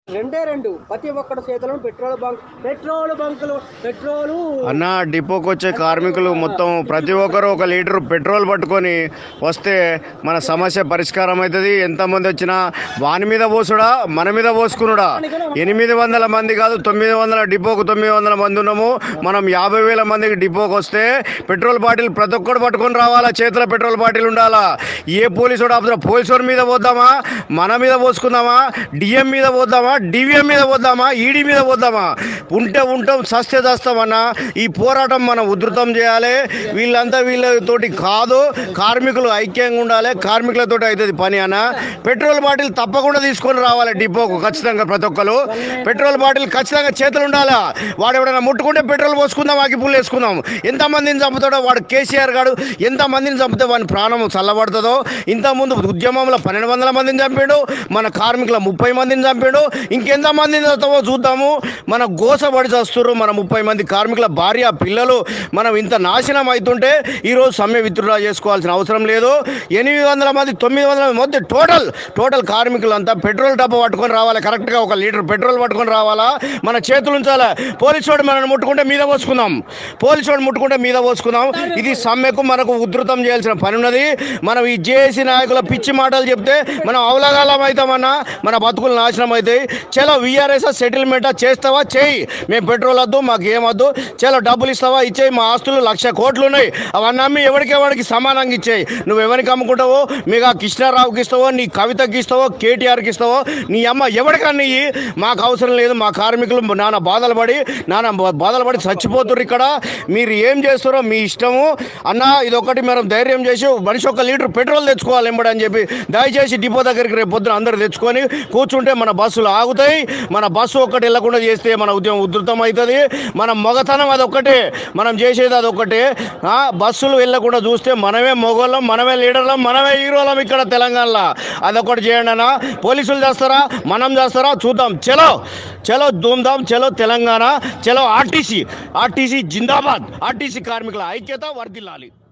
రెండే రెండు ప్రతి ఒక్కటి చేతిలో పెట్రోల్ బంక్ పెట్రోల్ బంకులు పెట్రోలు అన్న డిపోకి వచ్చే కార్మికులు మొత్తం ప్రతి ఒక్కరు ఒక లీటర్ పెట్రోల్ పట్టుకొని వస్తే మన సమస్య పరిష్కారం అవుతుంది ఎంతమంది వచ్చినా వాని మీద పోసుడా మన మీద పోసుకునుడా ఎనిమిది వందల మంది కాదు తొమ్మిది వందల డిపోకు తొమ్మిది వందల మంది ఉన్నాము మనం యాభై వేల మందికి డిపోకి వస్తే పెట్రోల్ బాటిల్ ప్రతి ఒక్కరు పట్టుకొని రావాలా చేతిలో పెట్రోల్ బాటిల్ ఉండాలా ఏ పోలీసు ఆపుతా పోలీసు మీద పోద్దామా మన మీద పోసుకుందామా డిఎం మీద పోద్దామా డివిఎం మీద పోద్దామా ఈడీ మీద పోద్దామా ఉంటే ఉంటాం సస్తే చేస్తామన్నా ఈ పోరాటం మనం ఉధృతం చేయాలి వీళ్ళంతా వీళ్ళతోటి కాదు కార్మికులు ఐక్యంగా ఉండాలి కార్మికులతోటి అవుతుంది పని అన్న పెట్రోల్ బాటిల్ తప్పకుండా తీసుకొని రావాలి డిపోకు ఖచ్చితంగా ప్రతి ఒక్కరు పెట్రోల్ బాటిల్ ఖచ్చితంగా చేతులు ఉండాలా వాడు ఎవడైనా ముట్టుకుంటే పెట్రోల్ పోసుకుందాం అగ్గిపుల్లు వేసుకుందాం ఎంతమందిని చంపుతాడో వాడు కేసీఆర్ గాడు ఎంతమందిని చంపితే వాని ప్రాణం చల్లబడుతుందో ఇంతకుముందు ఉద్యమంలో పన్నెండు వందల మందిని చంపాడు మన కార్మికుల ముప్పై మందిని చంపాడు ఇంకెంతమందిని చస్తామో చూద్దాము మన గోసపడి చస్తున్నారు మన ముప్పై మంది కార్మికుల భార్య పిల్లలు మనం ఇంత నాశనం అవుతుంటే ఈరోజు సమ్మె విత్డ్రా చేసుకోవాల్సిన అవసరం లేదు ఎనిమిది వందల మంది తొమ్మిది వందల మంది మొత్తం టోటల్ టోటల్ కార్మికులంతా పెట్రోల్ డబ్బా పట్టుకొని రావాలి కరెక్ట్గా ఒక లీటర్ పెట్రోల్ పట్టుకొని రావాలా మన చేతులు ఉంచాలి పోలీసు వాడు మనల్ని ముట్టుకుంటే మీద పోసుకుందాం పోలీసు వాడు ముట్టుకుంటే మీద పోసుకుందాం ఇది సమ్మెకు మనకు ఉధృతం చేయాల్సిన పని ఉన్నది మనం ఈ జేఏసీ నాయకుల పిచ్చి మాటలు చెప్తే మనం అవలగాలం అవుతామన్నా మన బతుకులు నాశనం అవుతాయి చలో విఆర్ఎస్ సెటిల్మెంట్ చేస్తావా చేయి మేము పెట్రోల్ వద్దు మాకు ఏమొద్దు చలో డబ్బులు ఇస్తావా ఇచ్చేయి మా ఆస్తులు లక్ష కోట్లు ఉన్నాయి అవన్నీ అమ్మి ఎవరికి ఎవరికి సమానంగా ఇచ్చేయి నువ్వు ఎవరికి అమ్ముకుంటావో మీకు ఆ కృష్ణారావుకి ఇస్తావో నీ కవితకి ఇస్తావో కేటీఆర్కి ఇస్తావో నీ అమ్మ ఎవరికన్నా ఇయ్యి మాకు అవసరం లేదు మా కార్మికులు నాన్న బాధలు పడి నాన్న బా- బాధలు పడి చచ్చిపోతున్నారు ఇక్కడ మీరు ఏం చేస్తారో మీ ఇష్టము అన్న ఇది ఒకటి మనం ధైర్యం చేసి మనిషి ఒక లీటర్ పెట్రోల్ తెచ్చుకోవాలి ఎంబడి అని చెప్పి దయచేసి డిపో దగ్గరికి రేపు పొద్దున అందరు తెచ్చుకొని కూర్చుంటే మన బస్సులు ఆగుతాయి మన బస్సు ఒక్కటి వెళ్ళకుండా చేస్తే మన ఉద్యమం ఉధృతం అవుతుంది మన మొగతనం అది ఒక్కటే మనం చేసేది అది ఒక్కటే ఆ, బస్సులు వెళ్ళకుండా చూస్తే మనమే మొగోళ్ళం మనమే లీడర్లం మనమే హీరోలం ఇక్కడ తెలంగాణలో అదొకటి చేయండి అన్న పోలీసులు చేస్తారా మనం చేస్తారా చూద్దాం చలో చలో ధూమ్ధామ్ చలో తెలంగాణ చలో ఆర్టీసీ ఆర్టీసీ జిందాబాద్ ఆర్టీసీ కార్మికుల ఐక్యత వర్ధిల్లాలి